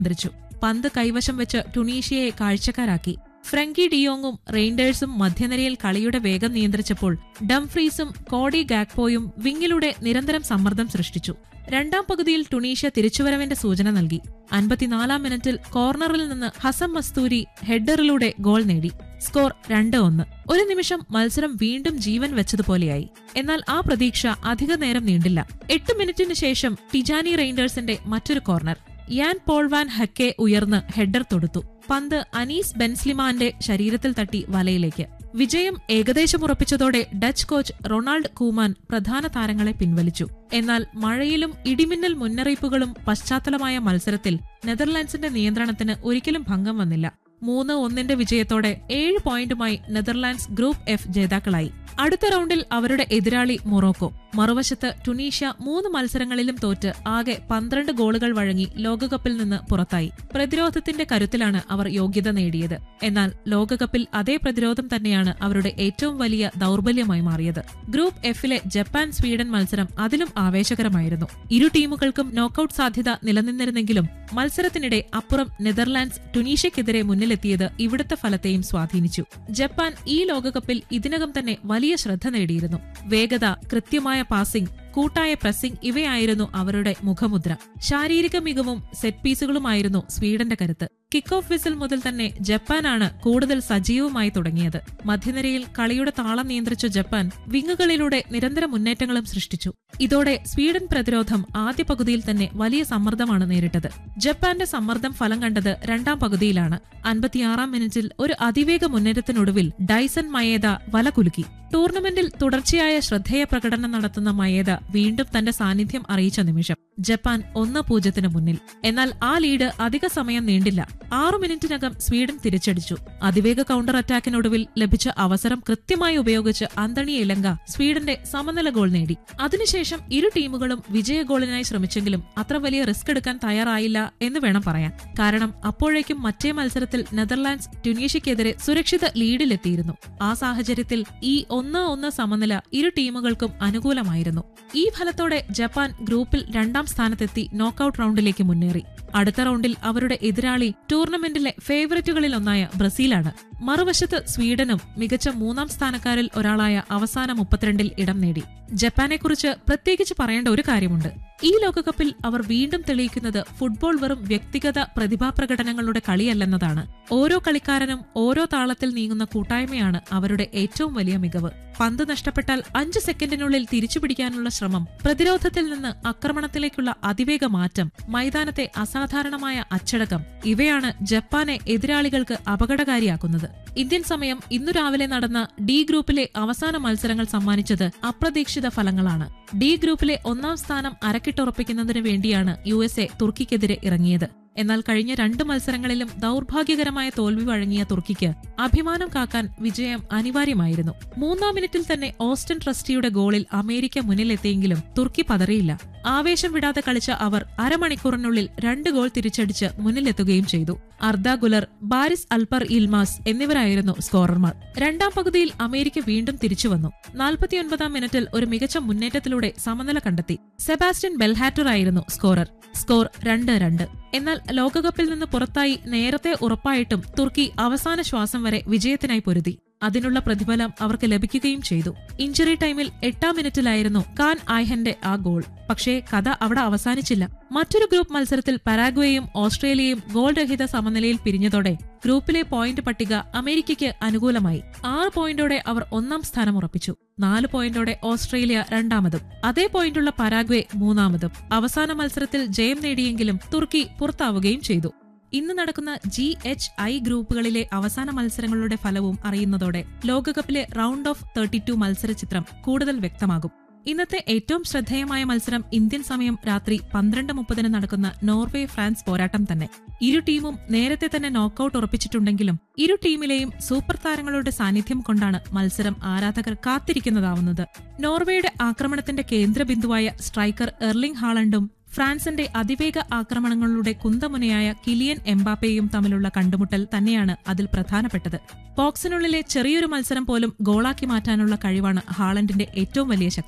നിയന്ത്രിച്ചു പന്ത് കൈവശം വെച്ച് ടുണീഷ്യയെ കാഴ്ചക്കാരാക്കി ഫ്രങ്കി ഡിയോങ്ങും റെയിൻഡേഴ്സും മധ്യനിരയിൽ കളിയുടെ വേഗം നിയന്ത്രിച്ചപ്പോൾ ഡംഫ്രീസും കോഡി ഗാക്പോയും വിങ്ങിലൂടെ നിരന്തരം സമ്മർദ്ദം സൃഷ്ടിച്ചു രണ്ടാം പകുതിയിൽ ടുണീഷ്യ തിരിച്ചുവരവിന്റെ സൂചന നൽകി അൻപത്തിനാലാം മിനിറ്റിൽ കോർണറിൽ നിന്ന് ഹസം മസ്തൂരി ഹെഡറിലൂടെ ഗോൾ നേടി സ്കോർ രണ്ട് ഒന്ന് ഒരു നിമിഷം മത്സരം വീണ്ടും ജീവൻ വെച്ചതുപോലെയായി എന്നാൽ ആ പ്രതീക്ഷ അധിക നേരം നീണ്ടില്ല എട്ട് മിനിറ്റിന് ശേഷം ടിജാനി റെയിൻഡേഴ്സിന്റെ മറ്റൊരു കോർണർ യാൻ പോൾവാൻ ഹക്കെ ഉയർന്ന് ഹെഡർ തൊടുത്തു പന്ത് അനീസ് ബെൻസ്ലിമാന്റെ ശരീരത്തിൽ തട്ടി വലയിലേക്ക് വിജയം ഏകദേശം ഉറപ്പിച്ചതോടെ ഡച്ച് കോച്ച് റൊണാൾഡ് കൂമാൻ പ്രധാന താരങ്ങളെ പിൻവലിച്ചു എന്നാൽ മഴയിലും ഇടിമിന്നൽ മുന്നറിയിപ്പുകളും പശ്ചാത്തലമായ മത്സരത്തിൽ നെതർലാൻഡ്സിന്റെ നിയന്ത്രണത്തിന് ഒരിക്കലും ഭംഗം വന്നില്ല മൂന്ന് ഒന്നിന്റെ വിജയത്തോടെ ഏഴ് പോയിന്റുമായി നെതർലാൻഡ്സ് ഗ്രൂപ്പ് എഫ് ജേതാക്കളായി അടുത്ത റൗണ്ടിൽ അവരുടെ എതിരാളി മൊറോക്കോ മറുവശത്ത് ടുണീഷ്യ മൂന്ന് മത്സരങ്ങളിലും തോറ്റ് ആകെ പന്ത്രണ്ട് ഗോളുകൾ വഴങ്ങി ലോകകപ്പിൽ നിന്ന് പുറത്തായി പ്രതിരോധത്തിന്റെ കരുത്തിലാണ് അവർ യോഗ്യത നേടിയത് എന്നാൽ ലോകകപ്പിൽ അതേ പ്രതിരോധം തന്നെയാണ് അവരുടെ ഏറ്റവും വലിയ ദൗർബല്യമായി മാറിയത് ഗ്രൂപ്പ് എഫിലെ ജപ്പാൻ സ്വീഡൻ മത്സരം അതിലും ആവേശകരമായിരുന്നു ഇരു ടീമുകൾക്കും നോക്കൌട്ട് സാധ്യത നിലനിന്നിരുന്നെങ്കിലും മത്സരത്തിനിടെ അപ്പുറം നെതർലാൻഡ്സ് ടുണീഷ്യക്കെതിരെ മുന്നിലെത്തിയത് ഇവിടുത്തെ ഫലത്തെയും സ്വാധീനിച്ചു ജപ്പാൻ ഈ ലോകകപ്പിൽ ഇതിനകം തന്നെ വലിയ ശ്രദ്ധ നേടിയിരുന്നു വേഗത കൃത്യമായ പാസിംഗ് കൂട്ടായ പ്രസിംഗ് ഇവയായിരുന്നു അവരുടെ മുഖമുദ്ര ശാരീരിക മികവും സെറ്റ് പീസുകളുമായിരുന്നു സ്വീഡന്റെ കരുത്ത് കിക്ക് ഓഫ് വിസിൽ മുതൽ തന്നെ ജപ്പാനാണ് കൂടുതൽ സജീവമായി തുടങ്ങിയത് മധ്യനിരയിൽ കളിയുടെ താളം നിയന്ത്രിച്ച ജപ്പാൻ വിങ്ങുകളിലൂടെ നിരന്തര മുന്നേറ്റങ്ങളും സൃഷ്ടിച്ചു ഇതോടെ സ്വീഡൻ പ്രതിരോധം ആദ്യ പകുതിയിൽ തന്നെ വലിയ സമ്മർദ്ദമാണ് നേരിട്ടത് ജപ്പാന്റെ സമ്മർദ്ദം ഫലം കണ്ടത് രണ്ടാം പകുതിയിലാണ് അൻപത്തിയാറാം മിനിറ്റിൽ ഒരു അതിവേഗ മുന്നേറ്റത്തിനൊടുവിൽ ഡൈസൺ മയേദ വല കുലുക്കി ടൂർണമെന്റിൽ തുടർച്ചയായ ശ്രദ്ധേയ പ്രകടനം നടത്തുന്ന മയേദ വീണ്ടും തന്റെ സാന്നിധ്യം അറിയിച്ച നിമിഷം ജപ്പാൻ ഒന്ന് പൂജ്യത്തിന് മുന്നിൽ എന്നാൽ ആ ലീഡ് അധിക സമയം നീണ്ടില്ല ആറു മിനിറ്റിനകം സ്വീഡൻ തിരിച്ചടിച്ചു അതിവേഗ കൗണ്ടർ അറ്റാക്കിനൊടുവിൽ ലഭിച്ച അവസരം കൃത്യമായി ഉപയോഗിച്ച് അന്തണി ഇലങ്ക സ്വീഡന്റെ സമനില ഗോൾ നേടി അതിനുശേഷം ഇരു ടീമുകളും വിജയ ഗോളിനായി ശ്രമിച്ചെങ്കിലും അത്ര വലിയ റിസ്ക് എടുക്കാൻ തയ്യാറായില്ല എന്ന് വേണം പറയാൻ കാരണം അപ്പോഴേക്കും മറ്റേ മത്സരത്തിൽ നെതർലാൻഡ്സ് ട്യുണീഷ്യക്കെതിരെ സുരക്ഷിത ലീഡിലെത്തിയിരുന്നു ആ സാഹചര്യത്തിൽ ഈ ഒന്ന് ഒന്ന് സമനില ഇരു ടീമുകൾക്കും അനുകൂലമായിരുന്നു ഈ ഫലത്തോടെ ജപ്പാൻ ഗ്രൂപ്പിൽ രണ്ടാം സ്ഥാനത്തെത്തി നോക്കൌട്ട് റൗണ്ടിലേക്ക് മുന്നേറി അടുത്ത റൗണ്ടിൽ അവരുടെ എതിരാളി ടൂർണമെന്റിലെ ഫേവററ്റുകളിൽ ഒന്നായ ബ്രസീലാണ് മറുവശത്ത് സ്വീഡനും മികച്ച മൂന്നാം സ്ഥാനക്കാരിൽ ഒരാളായ അവസാന മുപ്പത്തിരണ്ടിൽ ഇടം നേടി ജപ്പാനെക്കുറിച്ച് പ്രത്യേകിച്ച് പറയേണ്ട ഒരു കാര്യമുണ്ട് ഈ ലോകകപ്പിൽ അവർ വീണ്ടും തെളിയിക്കുന്നത് ഫുട്ബോൾ വെറും വ്യക്തിഗത പ്രതിഭാ പ്രകടനങ്ങളുടെ കളിയല്ലെന്നതാണ് ഓരോ കളിക്കാരനും ഓരോ താളത്തിൽ നീങ്ങുന്ന കൂട്ടായ്മയാണ് അവരുടെ ഏറ്റവും വലിയ മികവ് പന്ത് നഷ്ടപ്പെട്ടാൽ അഞ്ച് സെക്കൻഡിനുള്ളിൽ തിരിച്ചുപിടിക്കാനുള്ള ശ്രമം പ്രതിരോധത്തിൽ നിന്ന് ആക്രമണത്തിലേക്കുള്ള അതിവേഗ മാറ്റം മൈതാനത്തെ അസാധാരണമായ അച്ചടക്കം ഇവയാണ് ജപ്പാനെ എതിരാളികൾക്ക് അപകടകാരിയാക്കുന്നത് ഇന്ത്യൻ സമയം ഇന്നു രാവിലെ നടന്ന ഡി ഗ്രൂപ്പിലെ അവസാന മത്സരങ്ങൾ സമ്മാനിച്ചത് അപ്രതീക്ഷിത ഫലങ്ങളാണ് ഡി ഗ്രൂപ്പിലെ ഒന്നാം സ്ഥാനം അരക്കിട്ടുറപ്പിക്കുന്നതിന് വേണ്ടിയാണ് യു എസ് എ തുർക്കിക്കെതിരെ ഇറങ്ങിയത് എന്നാൽ കഴിഞ്ഞ രണ്ട് മത്സരങ്ങളിലും ദൗർഭാഗ്യകരമായ തോൽവി വഴങ്ങിയ തുർക്കിക്ക് അഭിമാനം കാക്കാൻ വിജയം അനിവാര്യമായിരുന്നു മൂന്നാം മിനിറ്റിൽ തന്നെ ഓസ്റ്റൻ ട്രസ്റ്റിയുടെ ഗോളിൽ അമേരിക്ക മുന്നിലെത്തിയെങ്കിലും തുർക്കി പതറിയില്ല ആവേശം വിടാതെ കളിച്ച അവർ അരമണിക്കൂറിനുള്ളിൽ രണ്ട് ഗോൾ തിരിച്ചടിച്ച് മുന്നിലെത്തുകയും ചെയ്തു അർദ ഗുലർ ബാരിസ് അൽപർ ഇൽമാസ് എന്നിവരായിരുന്നു സ്കോറർമാർ രണ്ടാം പകുതിയിൽ അമേരിക്ക വീണ്ടും തിരിച്ചുവന്നു നാൽപ്പത്തിയൊൻപതാം മിനിറ്റിൽ ഒരു മികച്ച മുന്നേറ്റത്തിലൂടെ സമനില കണ്ടെത്തി സെബാസ്റ്റ്യൻ ബെൽഹാറ്റർ ആയിരുന്നു സ്കോറർ സ്കോർ രണ്ട് രണ്ട് എന്നാൽ ലോകകപ്പിൽ നിന്ന് പുറത്തായി നേരത്തെ ഉറപ്പായിട്ടും തുർക്കി അവസാന ശ്വാസം വരെ വിജയത്തിനായി പൊരുതി അതിനുള്ള പ്രതിഫലം അവർക്ക് ലഭിക്കുകയും ചെയ്തു ഇഞ്ചുറി ടൈമിൽ എട്ടാം മിനിറ്റിലായിരുന്നു കാൻ ആയ്ഹന്റെ ആ ഗോൾ പക്ഷേ കഥ അവിടെ അവസാനിച്ചില്ല മറ്റൊരു ഗ്രൂപ്പ് മത്സരത്തിൽ പരാഗ്വേയും ഓസ്ട്രേലിയയും ഗോൾ രഹിത സമനിലയിൽ പിരിഞ്ഞതോടെ ഗ്രൂപ്പിലെ പോയിന്റ് പട്ടിക അമേരിക്കയ്ക്ക് അനുകൂലമായി ആറ് പോയിന്റോടെ അവർ ഒന്നാം സ്ഥാനം ഉറപ്പിച്ചു നാല് പോയിന്റോടെ ഓസ്ട്രേലിയ രണ്ടാമതും അതേ പോയിന്റുള്ള പരാഗ്വേ മൂന്നാമതും അവസാന മത്സരത്തിൽ ജയം നേടിയെങ്കിലും തുർക്കി പുറത്താവുകയും ചെയ്തു ഇന്ന് നടക്കുന്ന ജി എച്ച് ഐ ഗ്രൂപ്പുകളിലെ അവസാന മത്സരങ്ങളുടെ ഫലവും അറിയുന്നതോടെ ലോകകപ്പിലെ റൗണ്ട് ഓഫ് തേർട്ടി ടു മത്സരചിത്രം കൂടുതൽ വ്യക്തമാകും ഇന്നത്തെ ഏറ്റവും ശ്രദ്ധേയമായ മത്സരം ഇന്ത്യൻ സമയം രാത്രി പന്ത്രണ്ട് മുപ്പതിന് നടക്കുന്ന നോർവേ ഫ്രാൻസ് പോരാട്ടം തന്നെ ഇരു ടീമും നേരത്തെ തന്നെ നോക്കൌട്ട് ഉറപ്പിച്ചിട്ടുണ്ടെങ്കിലും ഇരു ടീമിലെയും സൂപ്പർ താരങ്ങളുടെ സാന്നിധ്യം കൊണ്ടാണ് മത്സരം ആരാധകർ കാത്തിരിക്കുന്നതാവുന്നത് നോർവേയുടെ ആക്രമണത്തിന്റെ കേന്ദ്രബിന്ദുവായ സ്ട്രൈക്കർ എർലിംഗ് ഹാളണ്ടും ഫ്രാൻസിന്റെ അതിവേഗ ആക്രമണങ്ങളുടെ കുന്തമുനയായ കിലിയൻ എംബാപ്പയും തമ്മിലുള്ള കണ്ടുമുട്ടൽ തന്നെയാണ് അതിൽ പ്രധാനപ്പെട്ടത് ബോക്സിനുള്ളിലെ ചെറിയൊരു മത്സരം പോലും ഗോളാക്കി മാറ്റാനുള്ള കഴിവാണ് ഹാളണ്ടിന്റെ ഏറ്റവും വലിയ ശക്തി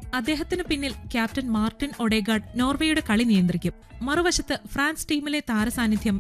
അദ്ദേഹത്തിനു പിന്നിൽ ക്യാപ്റ്റൻ മാർട്ടിൻ ഒഡേഗാർഡ് നോർവേയുടെ കളി നിയന്ത്രിക്കും മറുവശത്ത് ഫ്രാൻസ് ടീമിലെ താരസാന്നിധ്യം